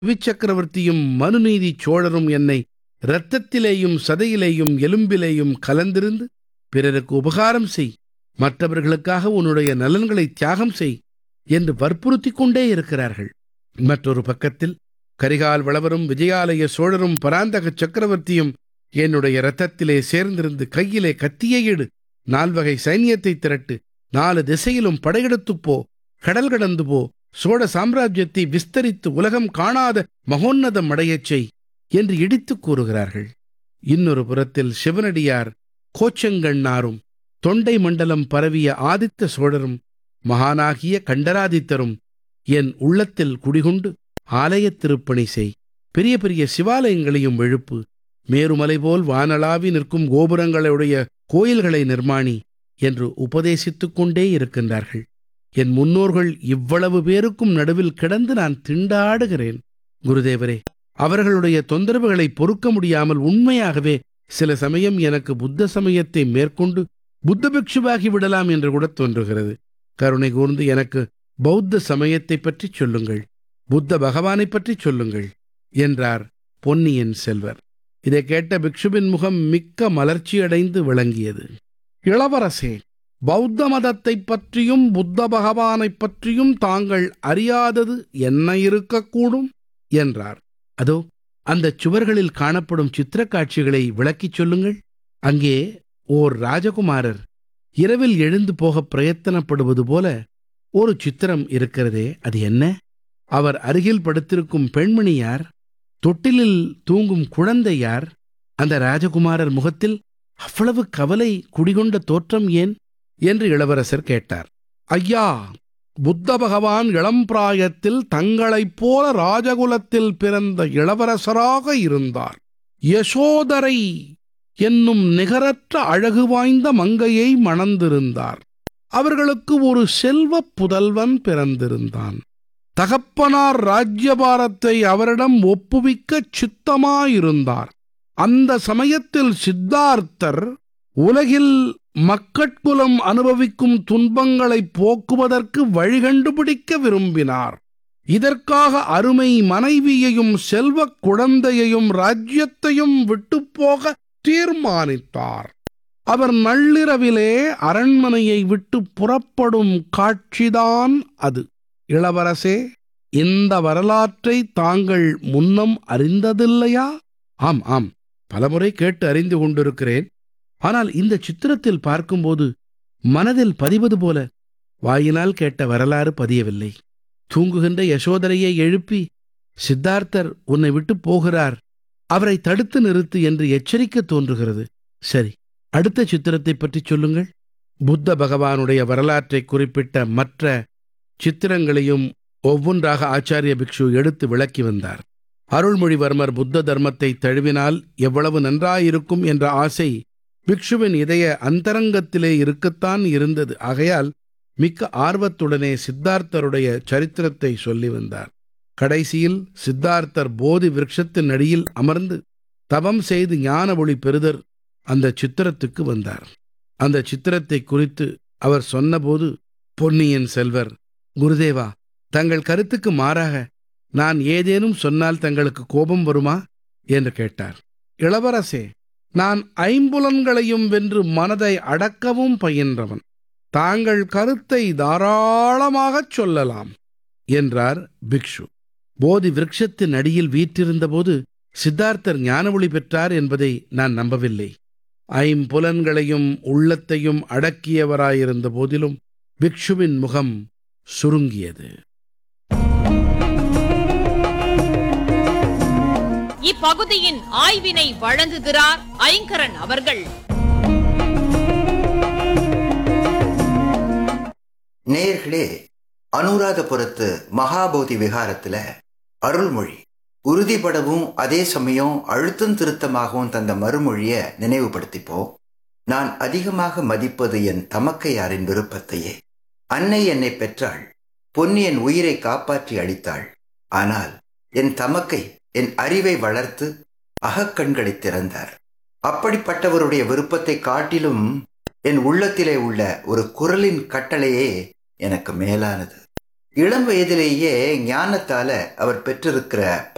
விச்சக்கரவர்த்தியும் மனுநீதி சோழரும் என்னை இரத்தத்திலேயும் சதையிலேயும் எலும்பிலேயும் கலந்திருந்து பிறருக்கு உபகாரம் செய் மற்றவர்களுக்காக உன்னுடைய நலன்களை தியாகம் செய் என்று வற்புறுத்திக் கொண்டே இருக்கிறார்கள் மற்றொரு பக்கத்தில் கரிகால் வளவரும் விஜயாலய சோழரும் பராந்தக சக்கரவர்த்தியும் என்னுடைய இரத்தத்திலே சேர்ந்திருந்து கையிலே கத்தியை எடு நால்வகை சைன்யத்தை திரட்டு நாலு திசையிலும் படையெடுத்துப் போ கடல் கடந்து போ சோழ சாம்ராஜ்யத்தை விஸ்தரித்து உலகம் காணாத மகோன்னதம் அடையச் செய் என்று இடித்துக் கூறுகிறார்கள் இன்னொரு புறத்தில் சிவனடியார் கோச்சங்கண்ணாரும் தொண்டை மண்டலம் பரவிய ஆதித்த சோழரும் மகானாகிய கண்டராதித்தரும் என் உள்ளத்தில் குடிகொண்டு ஆலயத் திருப்பணி செய் பெரிய பெரிய சிவாலயங்களையும் எழுப்பு மேருமலை போல் வானளாவி நிற்கும் கோபுரங்களுடைய கோயில்களை நிர்மாணி என்று உபதேசித்துக் கொண்டே இருக்கின்றார்கள் என் முன்னோர்கள் இவ்வளவு பேருக்கும் நடுவில் கிடந்து நான் திண்டாடுகிறேன் குருதேவரே அவர்களுடைய தொந்தரவுகளை பொறுக்க முடியாமல் உண்மையாகவே சில சமயம் எனக்கு புத்த சமயத்தை மேற்கொண்டு புத்த பிக்ஷுவாகி விடலாம் என்று கூட தோன்றுகிறது கருணை கூர்ந்து எனக்கு பௌத்த சமயத்தை பற்றி சொல்லுங்கள் புத்த பகவானை பற்றி சொல்லுங்கள் என்றார் பொன்னியின் செல்வர் இதை கேட்ட பிக்ஷுவின் முகம் மிக்க மலர்ச்சியடைந்து விளங்கியது இளவரசே பௌத்த மதத்தைப் பற்றியும் புத்த பகவானைப் பற்றியும் தாங்கள் அறியாதது என்ன இருக்கக்கூடும் என்றார் அதோ அந்த சுவர்களில் காணப்படும் சித்திரக் காட்சிகளை விளக்கிச் சொல்லுங்கள் அங்கே ஓர் ராஜகுமாரர் இரவில் எழுந்து போக பிரயத்தனப்படுவது போல ஒரு சித்திரம் இருக்கிறதே அது என்ன அவர் அருகில் படுத்திருக்கும் பெண்மணி யார் தொட்டிலில் தூங்கும் குழந்தை யார் அந்த ராஜகுமாரர் முகத்தில் அவ்வளவு கவலை குடிகொண்ட தோற்றம் ஏன் என்று இளவரசர் கேட்டார் ஐயா புத்த பகவான் இளம் பிராயத்தில் தங்களைப் போல ராஜகுலத்தில் பிறந்த இளவரசராக இருந்தார் யசோதரை என்னும் நிகரற்ற அழகு வாய்ந்த மங்கையை மணந்திருந்தார் அவர்களுக்கு ஒரு செல்வப் புதல்வன் பிறந்திருந்தான் தகப்பனார் ராஜ்யபாரத்தை அவரிடம் ஒப்புவிக்கச் சித்தமாயிருந்தார் அந்த சமயத்தில் சித்தார்த்தர் உலகில் மக்கட்குலம் அனுபவிக்கும் துன்பங்களை போக்குவதற்கு வழிகண்டுபிடிக்க விரும்பினார் இதற்காக அருமை மனைவியையும் செல்வக் குழந்தையையும் ராஜ்யத்தையும் விட்டுப்போக தீர்மானித்தார் அவர் நள்ளிரவிலே அரண்மனையை விட்டு புறப்படும் காட்சிதான் அது இளவரசே இந்த வரலாற்றை தாங்கள் முன்னம் அறிந்ததில்லையா ஆம் ஆம் பலமுறை கேட்டு அறிந்து கொண்டிருக்கிறேன் ஆனால் இந்த சித்திரத்தில் பார்க்கும்போது மனதில் பதிவது போல வாயினால் கேட்ட வரலாறு பதியவில்லை தூங்குகின்ற யசோதரையை எழுப்பி சித்தார்த்தர் உன்னை விட்டு போகிறார் அவரை தடுத்து நிறுத்து என்று எச்சரிக்க தோன்றுகிறது சரி அடுத்த சித்திரத்தை பற்றி சொல்லுங்கள் புத்த பகவானுடைய வரலாற்றை குறிப்பிட்ட மற்ற சித்திரங்களையும் ஒவ்வொன்றாக ஆச்சாரிய பிக்ஷு எடுத்து விளக்கி வந்தார் அருள்மொழிவர்மர் புத்த தர்மத்தை தழுவினால் எவ்வளவு நன்றாயிருக்கும் என்ற ஆசை பிக்ஷுவின் இதய அந்தரங்கத்திலே இருக்கத்தான் இருந்தது ஆகையால் மிக்க ஆர்வத்துடனே சித்தார்த்தருடைய சரித்திரத்தை சொல்லி வந்தார் கடைசியில் சித்தார்த்தர் போதி விருட்சத்தின் அடியில் அமர்ந்து தவம் செய்து ஞான ஒளி பெறுதர் அந்த சித்திரத்துக்கு வந்தார் அந்த சித்திரத்தை குறித்து அவர் சொன்னபோது பொன்னியின் செல்வர் குருதேவா தங்கள் கருத்துக்கு மாறாக நான் ஏதேனும் சொன்னால் தங்களுக்கு கோபம் வருமா என்று கேட்டார் இளவரசே நான் ஐம்புலன்களையும் வென்று மனதை அடக்கவும் பயின்றவன் தாங்கள் கருத்தை தாராளமாகச் சொல்லலாம் என்றார் பிக்ஷு போதி விருட்சத்தின் அடியில் வீற்றிருந்தபோது சித்தார்த்தர் ஞான ஒளி பெற்றார் என்பதை நான் நம்பவில்லை ஐம்புலன்களையும் உள்ளத்தையும் அடக்கியவராயிருந்த போதிலும் பிக்ஷுவின் முகம் சுருங்கியது இப்பகுதியின் ஆய்வினை வழங்குகிறார் ஐங்கரன் அவர்கள் நேயர்களே அனுராதபுரத்து மகாபோதி விகாரத்துல அருள்மொழி உறுதிப்படவும் அதே சமயம் அழுத்தம் திருத்தமாகவும் தந்த மறுமொழிய நினைவுபடுத்திப்போம் நான் அதிகமாக மதிப்பது என் தமக்கையாரின் விருப்பத்தையே அன்னை என்னை பெற்றாள் பொன்னியின் உயிரை காப்பாற்றி அளித்தாள் ஆனால் என் தமக்கை என் அறிவை வளர்த்து அகக்கண்களை திறந்தார் அப்படிப்பட்டவருடைய விருப்பத்தை காட்டிலும் என் உள்ளத்திலே உள்ள ஒரு குரலின் கட்டளையே எனக்கு மேலானது இளம் வயதிலேயே ஞானத்தால அவர் பெற்றிருக்கிற